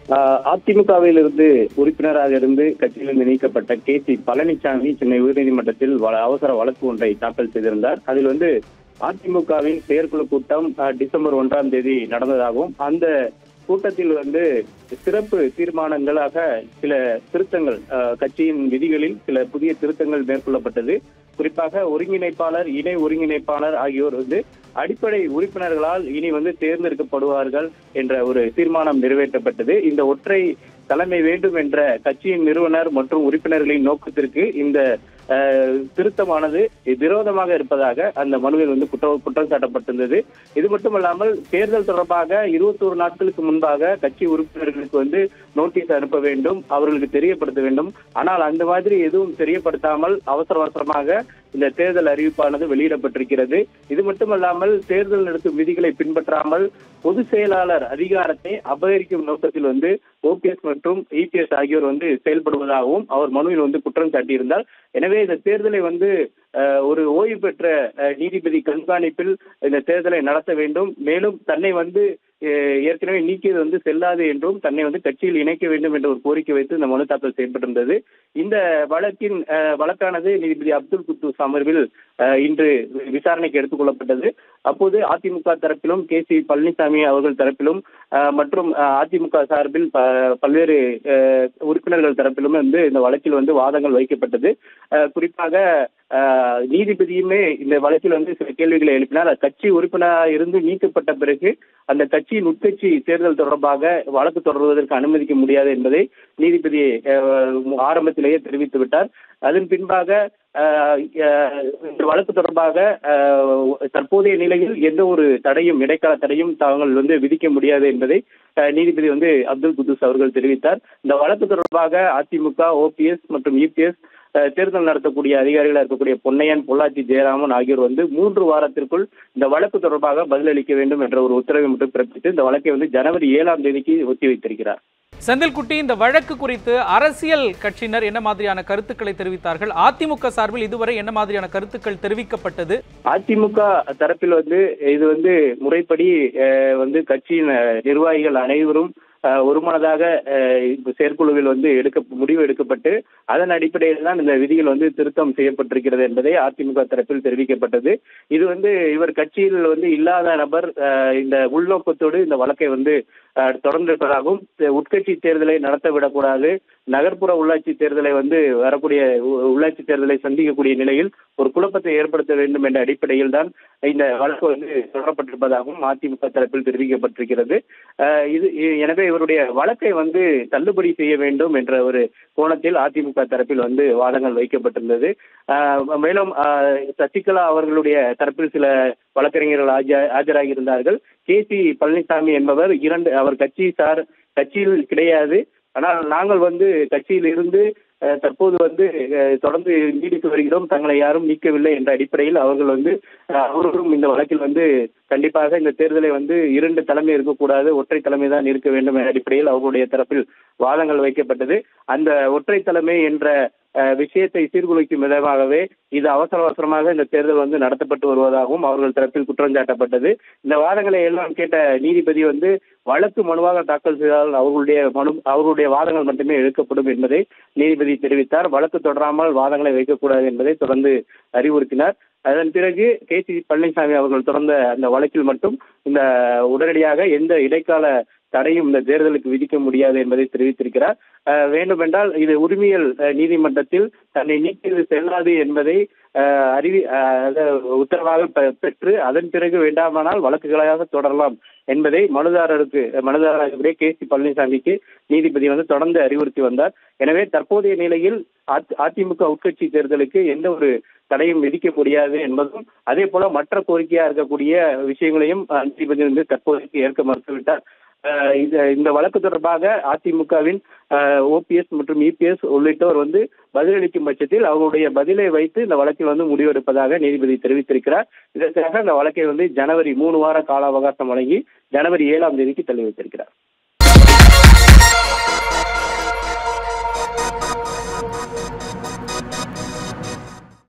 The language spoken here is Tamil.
அதிமுகவில் இருந்து உறுப்பினராக இருந்து கட்சியிலிருந்து நீக்கப்பட்ட கே சி பழனிசாமி சென்னை உயர்நீதிமன்றத்தில் வ- அவசர வழக்கு ஒன்றை தாக்கல் செய்திருந்தார் அதில் வந்து அதிமுகவின் செயற்குழு கூட்டம் அஹ், டிசம்பர் ஒன்றாம் தேதி நடந்ததாகவும் அந்த கூட்டத்தில் வந்து சிறப்பு தீர்மானங்களாக சில திருத்தங்கள் அஹ், கட்சியின் விதிகளில் சில புதிய திருத்தங்கள் மேற்கொள்ளப்பட்டது குறிப்பாக ஒருங்கிணைப்பாளர் இணை ஒருங்கிணைப்பாளர் ஆகியோர் வந்து அடிப்படை உறுப்பினர்களால் இனி வந்து தேர்ந்தெடுக்கப்படுவார்கள் என்ற ஒரு தீர்மானம் நிறைவேற்றப்பட்டது இந்த ஒற்றை தலைமை வேண்டும் என்ற கட்சியின் நிறுவனர் மற்றும் உறுப்பினர்களின் நோக்கத்திற்கு இந்த அஹ், திருத்தமானது விரோதமாக இருப்பதாக அந்த மனுவில் வந்து குற்றம் குற்றம் சாட்டப்பட்டிருந்தது இது மட்டுமல்லாமல் தேர்தல் தொடர்பாக இருபத்தோரு நாட்களுக்கு முன்பாக கட்சி உறுப்பினர்களுக்கு வந்து நோட்டீஸ் அனுப்ப வேண்டும் அவர்களுக்கு தெரியப்படுத்த வேண்டும் ஆனால் அந்த மாதிரி எதுவும் தெரியப்படுத்தாமல் அவசர அவசரமாக இந்த தேர்தல் அறிவிப்பானது வெளியிடப்பட்டிருக்கிறது இது மட்டுமல்லாமல் தேர்தல் நடத்தும் விதிகளை பின்பற்றாமல் பொதுச் செயலாளர் அதிகாரத்தை அபகரிக்கும் நோக்கத்தில் வந்து ஓபிஎஸ் மற்றும் இபிஎஸ் ஆகியோர் வந்து செயல்படுவதாகவும் அவர் மனுவில் வந்து குற்றம் சாட்டியிருந்தார் எனவே இந்த தேர்தலை வந்து அஹ், ஒரு ஓய்வு பெற்ற அஹ், நீதிபதி கண்காணிப்பில் இந்த தேர்தலை நடத்த வேண்டும் மேலும் தன்னை வந்து அஹ், ஏற்கனவே நீக்கியது வந்து செல்லாது என்றும் தன்னை வந்து கட்சியில் இணைக்க வேண்டும் என்ற ஒரு கோரிக்கை வைத்து இந்த மனு தாக்கல் செய்யப்பட்டிருந்தது இந்த வழக்கின் அஹ், வழக்கானது நீதிபதி அப்துல் குத்தூஸ் அமர்வில் அஹ், இன்று விசாரணைக்கு எடுத்துக் கொள்ளப்பட்டது அப்போது அதிமுக தரப்பிலும் கே சி பழனிசாமி அவர்கள் தரப்பிலும் அஹ், மற்றும் அஹ், அதிமுக சார்பில் ப- பல்வேறு அஹ், உறுப்பினர்கள் தரப்பிலும் வந்து இந்த வழக்கில் வந்து வாதங்கள் வைக்கப்பட்டது அஹ், குறிப்பாக அஹ், நீதிபதியுமே இந்த வழக்கில் வந்து சில கேள்விகளை எழுப்பினார் கட்சி உறுப்பினராக இருந்து நீக்கப்பட்ட பிறகு அந்த கட்சியின் உட்கட்சி தேர்தல் தொடர்பாக வழக்கு தொடர்வதற்கு அனுமதிக்க முடியாது என்பதை நீதிபதி அஹ், ஆரம்பத்திலேயே தெரிவித்து விட்டார் அதன் பின்பாக அஹ், அஹ், இந்த வழக்கு தொடர்பாக அஹ், தற்போதைய நிலையில் எந்த ஒரு தடையும் இடைக்கால தடையும் தாங்கள் வந்து விதிக்க முடியாது என்பதை அஹ், நீதிபதி வந்து அப்துல் குதூஸ் அவர்கள் தெரிவித்தார் இந்த வழக்கு தொடர்பாக அதிமுக ஓபிஎஸ் மற்றும் இபிஎஸ் தேர்தல் நடத்தக்கூடிய அதிகாரிகளாக இருக்கக்கூடிய பொன்னையன் பொள்ளாச்சி ஜெயராமன் ஆகியோர் வந்து மூன்று வாரத்திற்குள் இந்த வழக்கு தொடர்பாக பதிலளிக்க வேண்டும் என்ற ஒரு உத்தரவை மட்டும் பிறப்பித்து இந்த வழக்கை வந்து ஜனவரி ஏழாம் தேதிக்கு ஒத்திவைத்திருக்கிறார் செந்தில்குட்டி இந்த வழக்கு குறித்து அரசியல் கட்சியினர் என்ன மாதிரியான கருத்துக்களை தெரிவித்தார்கள் அதிமுக சார்பில் இதுவரை என்ன மாதிரியான கருத்துக்கள் தெரிவிக்கப்பட்டது அதிமுக தரப்பில் வந்து இது வந்து முறைப்படி அஹ், வந்து கட்சியின் அஹ், நிர்வாகிகள் அனைவரும் அஹ், ஒருமனதாக அஹ், இப்ப செயற்குழுவில் வந்து எடுக்க முடிவு எடுக்கப்பட்டு அதன் அடிப்படையில் தான் இந்த விதிகள் வந்து திருத்தம் செய்யப்பட்டிருக்கிறது என்பதை அதிமுக தரப்பில் தெரிவிக்கப்பட்டது இது வந்து இவர் கட்சியில் வந்து இல்லாத நபர் அஹ், இந்த உள்நோக்கத்தோடு இந்த வழக்கை வந்து அஹ், தொடர்ந்திருப்பதாகவும் தெ- உட்கட்சி தேர்தலை நடத்த விடக்கூடாது நகர்ப்புற உள்ளாட்சி தேர்தலை வந்து வரக்கூடிய உ- உள்ளாட்சி தேர்தலை சந்திக்கக்கூடிய நிலையில் ஒரு குழப்பத்தை ஏற்படுத்த வேண்டும் என்ற அடிப்படையில் தான் இந்த வழக்கு வந்து தொடரப்பட்டிருப்பதாகவும் அதிமுக தரப்பில் தெரிவிக்கப்பட்டிருக்கிறது அஹ், இது இ- எனவே இவருடைய வழக்கை வந்து தள்ளுபடி செய்ய வேண்டும் என்ற ஒரு கோணத்தில் அதிமுக தரப்பில் வந்து வாதங்கள் வைக்கப்பட்டிருந்தது அஹ், மேலும் அஹ், சசிகலா அவர்களுடைய தரப்பில் சில வழக்கறிஞர்கள் ஆஜ- ஆஜராகியிருந்தார்கள் கே சி பழனிசாமி என்பவர் இரண்டு அவர் கட்சி சார் கட்சியில் கிடையாது ஆனால் நாங்கள் வந்து கட்சியில் இருந்து அஹ், தற்போது வந்து அஹ், தொடர்ந்து நீடித்து வருகிறோம் தங்களை யாரும் நீக்கவில்லை என்ற அடிப்படையில் அவர்கள் வந்து அஹ், அவர்களும் இந்த வழக்கில் வந்து கண்டிப்பாக இந்த தேர்தலை வந்து இரண்டு தலைமை இருக்கக்கூடாது ஒற்றை தலைமை தான் இருக்க வேண்டும் என்ற அடிப்படையில் அவர்களுடைய தரப்பில் வாதங்கள் வைக்கப்பட்டது அந்த ஒற்றை தலைமை என்ற அஹ், விஷயத்தை சீர்குலைக்கும் விதமாகவே இது அவசர அவசரமாக இந்த தேர்தல் வந்து நடத்தப்பட்டு வருவதாகவும் அவர்கள் தரப்பில் குற்றம் சாட்டப்பட்டது இந்த வாதங்களை எல்லாம் கேட்ட நீதிபதி வந்து வழக்கு மனுவாக தாக்கல் செய்தால் அவர்களுடைய மனு அவர்களுடைய வாதங்கள் மட்டுமே எடுக்கப்படும் என்பதை நீதிபதி தெரிவித்தார் வழக்கு தொடராமல் வாதங்களை வைக்கக்கூடாது என்பதை தொடர்ந்து அறிவுறுத்தினார் அதன் பிறகு கே சி பழனிசாமி அவர்கள் தொடர்ந்த அந்த வழக்கில் மட்டும் இந்த உடனடியாக எந்த இடைக்கால தடையும் இந்த தேர்தலுக்கு விதிக்க முடியாது என்பதை தெரிவித்திருக்கிறார் அஹ், வேண்டுமென்றால் இது உரிமையல் அஹ், நீதிமன்றத்தில் தன்னை நீக்கியது செல்லாது என்பதை அஹ், அறிவி அஹ், அத- உத்தரவாக பெ- பெற்று அதன் பிறகு வேண்டாமானால் வழக்குகளாக தொடரலாம் என்பதை மனுதாரருக்கு மனுதாரருடைய கே சி பழனிசாமிக்கு நீதிபதி வந்து தொடர்ந்து அறிவுறுத்தி வந்தார் எனவே தற்போதைய நிலையில் அதி- அதிமுக உட்கட்சி தேர்தலுக்கு எந்த ஒரு தடையும் விதிக்க முடியாது என்பதும் அதே போல மற்ற கோரிக்கையா இருக்கக்கூடிய விஷயங்களையும் அஹ், நீதிபதி வந்து தற்போதைக்கு ஏற்க மறுத்துவிட்டார் அஹ், இந்த இந்த வழக்கு தொடர்பாக அதிமுகவின் ஓபிஎஸ் மற்றும் இபிஎஸ் உள்ளிட்டோர் வந்து பதிலளிக்கும் பட்சத்தில் அவர்களுடைய பதிலை வைத்து இந்த வழக்கில் வந்து முடிவெடுப்பதாக நீதிபதி தெரிவித்திருக்கிறார் இதற்காக இந்த வழக்கை வந்து ஜனவரி மூணு வார கால அவகாசம் வழங்கி ஜனவரி ஏழாம் தேதிக்கு தள்ளி வைத்திருக்கிறார்